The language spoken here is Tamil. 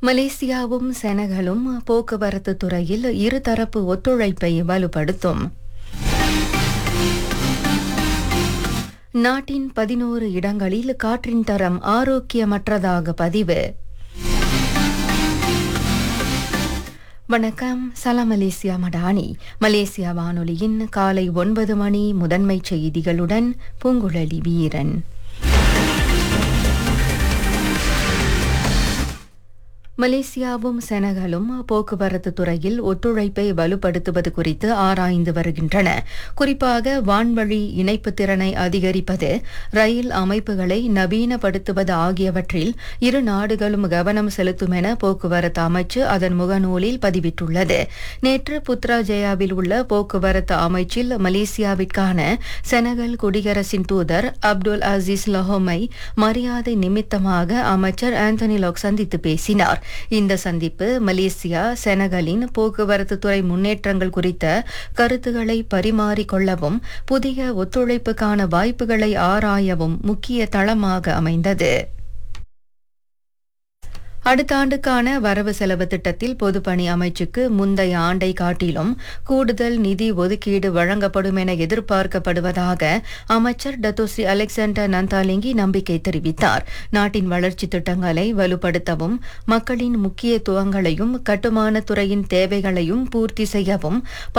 மலேசியாவும் செனகலும் போக்குவரத்து துறையில் இருதரப்பு ஒத்துழைப்பை வலுப்படுத்தும் நாட்டின் பதினோரு இடங்களில் காற்றின் தரம் ஆரோக்கியமற்றதாக பதிவு வணக்கம் சலாம் மலேசியா மடானி மலேசியா வானொலியின் காலை ஒன்பது மணி முதன்மைச் செய்திகளுடன் பூங்குழலி வீரன் மலேசியாவும் செனகலும் போக்குவரத்து துறையில் ஒத்துழைப்பை வலுப்படுத்துவது குறித்து ஆராய்ந்து வருகின்றன குறிப்பாக வான்வழி இணைப்பு திறனை அதிகரிப்பது ரயில் அமைப்புகளை நவீனப்படுத்துவது ஆகியவற்றில் இரு நாடுகளும் கவனம் செலுத்தும் என போக்குவரத்து அமைச்சு அதன் முகநூலில் பதிவிட்டுள்ளது நேற்று புத்ராஜயாவில் உள்ள போக்குவரத்து அமைச்சில் மலேசியாவிற்கான செனகல் குடியரசின் தூதர் அப்துல் அசீஸ் லஹோமை மரியாதை நிமித்தமாக அமைச்சர் ஆந்தனி லாக் சந்தித்து பேசினார் இந்த சந்திப்பு மலேசியா செனகலின் போக்குவரத்து துறை முன்னேற்றங்கள் குறித்த கருத்துக்களை பரிமாறிக்கொள்ளவும் புதிய ஒத்துழைப்புக்கான வாய்ப்புகளை ஆராயவும் முக்கிய தளமாக அமைந்தது அடுத்த ஆண்டுக்கான வரவு செலவு திட்டத்தில் பொதுப்பணி அமைச்சுக்கு முந்தைய ஆண்டை காட்டிலும் கூடுதல் நிதி ஒதுக்கீடு வழங்கப்படும் என எதிர்பார்க்கப்படுவதாக அமைச்சர் டத்தோஸ்ரீ அலெக்சாண்டர் நந்தாலிங்கி நம்பிக்கை தெரிவித்தார் நாட்டின் வளர்ச்சி திட்டங்களை வலுப்படுத்தவும் மக்களின் முக்கியத்துவங்களையும் கட்டுமானத் துறையின் தேவைகளையும் பூர்த்தி செய்யவும்